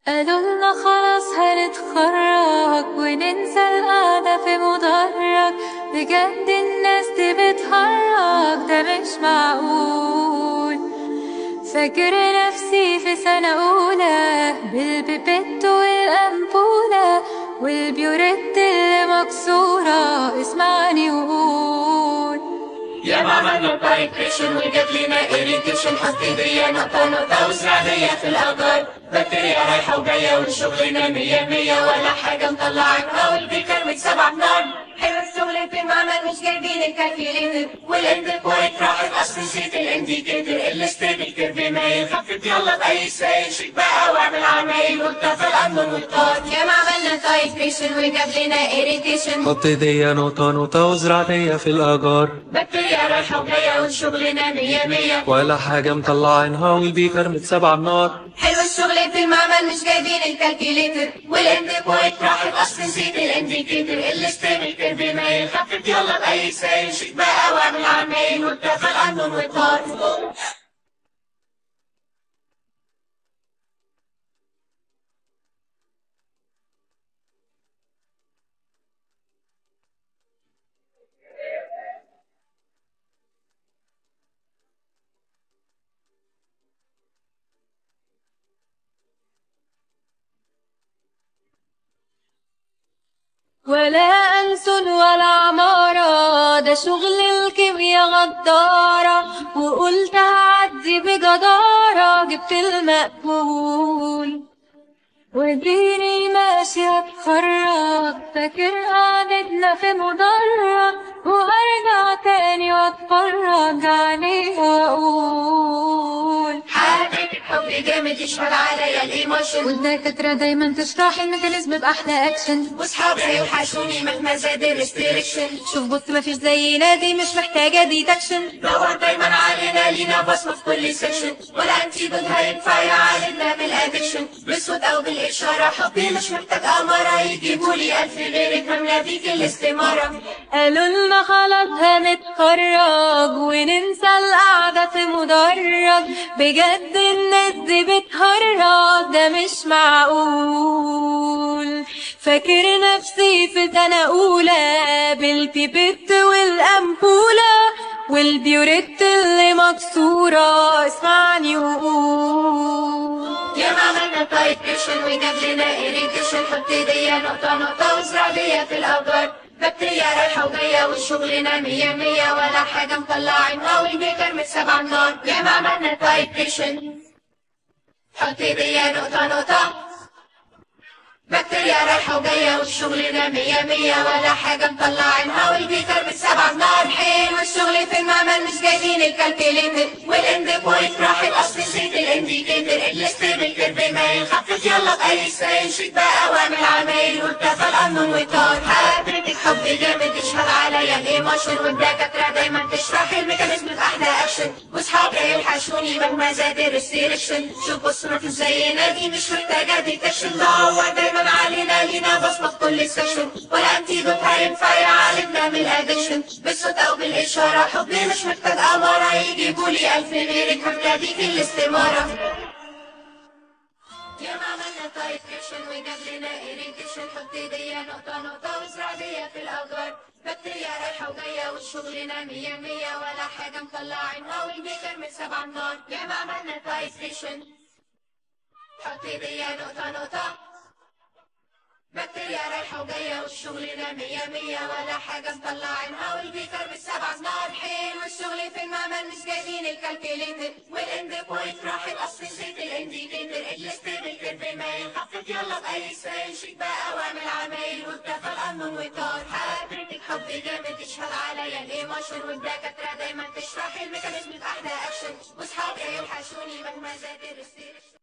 قالوا لنا خلاص هنتخرج وننسى القعدة في مدرج بجد الناس دي بتهرج ده مش معقول فاكر نفسي في سنة أولى بالبيبت والأنبولة والبيوريت اللي مكسورة اسمعني وقول يا ما عملنا بايبريشن وجاب لنا اريتيشن حط ايديا نقطة نقطة وزرع ديا في الأجار بكتيريا رايحة وجاية وشغلنا مية مية ولا حاجة مطلعينها والبيكر متسابعة بنار حلو الشغل في المعمل مش جايبين الكالكيليتر والاند بوينت راحت اصل نسيت الانديكيتر الستيبل كيرف مايل خفت يلا باي سايل شيك بقى واعمل عمايل واتفق القانون والطار يا ما عملنا تايبريشن وجاب لنا اريتيشن حط ايديا نقطة نقطة وازرع ديا في الأجار بكتيريا رايحة وجاية وشغلنا مية مية ولا حاجة مطلعينها والبيكر متسابعة بنار حلو الشغل في المعمل مش جايبين الكالكيليتر والاند بوينت راحت اصل نسيت الانديكيتر الستيبل كيرف مايل خفت يلا باي سايل شيك بقى واعمل عمايل واتفق القانون والطار ولا ألسن ولا عمارة ده شغل الكيمياء غدارة وقلت هعدي بجدارة جبت المقبول وديني ماشي اتخرج فاكر قعدتنا في مدرج وارجع تاني واتفرج عليه واقول حبيبي حبي جامد يشمل عليا الايموشن والدكاترة دايما تشرح الميكانيزم بأحلى أكشن واصحابي هيوحشوني مهما زاد الريستريكشن شوف بص مفيش زينا دي مش محتاجة ديتكشن دور دايما علينا لينا بصمة في كل سكشن ولا انتيدوت هينفع يعالجنا من الادكشن بالصوت او بالاشارة حبي مش محتاج امارة يجيبولي الف غيرك مملا بيك الاستمارة قالوا لنا خلاص هنتخرج وننسى القعدة في مدرج بجد الناس دي بتهرج ده مش معقول فاكر نفسي في سنة أولى بالبيبت والأمبولة والبيوريت اللي مكسورة اسمعني وقول يا ما عملنا تايبريشن وجاب لنا اريتيشن حط ايديا نقطة نقطة وازرع ديا في الأجار بكتيريا رايحة وجاية وشغلنا مية مية ولا حاجة مطلعينها والبيكر متسابعة بنار يا ما عملنا تايبريشن حط ايديا نقطة نقطة بكتيريا رايحة وجاية وشغلنا مية مية ولا حاجة مطلعينها والبيكر متسابعة بنار حلو الشغل في المعمل مش جايبين الكالكيليتر والاند بوينت راحت اصل نسيت الانديكيتر الستيبل كيرف مايل خفت يلا باي سايل شيك بقى واعمل عمايل واتفق القانون والطار حبيبتك حبي جامد يشهد عليا الايموشن والدكاترة دايما تشرح الميكانيزم بأحلى اكشن واصحابي هيوحشوني مهما زاد الريستريكشن شوف بص مفيش زينا دي مش محتاجة ديتكشن دور دايما علينا لينا بصمة في كل سكشن ولا انتيدوت هينفع يعالجنا من الادكشن بالصوت او بالاشارة حبي مش محتاج امارة يجيبولي الف غيرك مملا بيك الاستمارة يا ما عملنا تايبريشن وجاب لنا اريتيشن حط ايديا نقطة نقطة وازرع ديا في الأجار بكتيريا رايحة وجاية وشغلنا مية مية ولا حاجة مطلعينها والبيكر متسابعة بنار يا ما عملنا تايبريشن حط ايديا نقطة نقطة بكتيريا رايحة وجاية وشغلنا مية مية ولا حاجة مطلعينها والبيكر متسابعة بنار حلو الشغل في المعمل مش جايبين الكالكيليتر والاند بوينت راحت اصل نسيت الانديكيتر الستيبل كيرف مايل خفت يلا باي سايل شيك بقى واعمل عمايل واتفق القانون والطار حبيبتك حبي جامد يشهد عليا الايموشن والدكاترة دايما تشرح الميكانيزم بأحلى اكشن واصحابي هيوحشوني مهما زاد الريستريكشن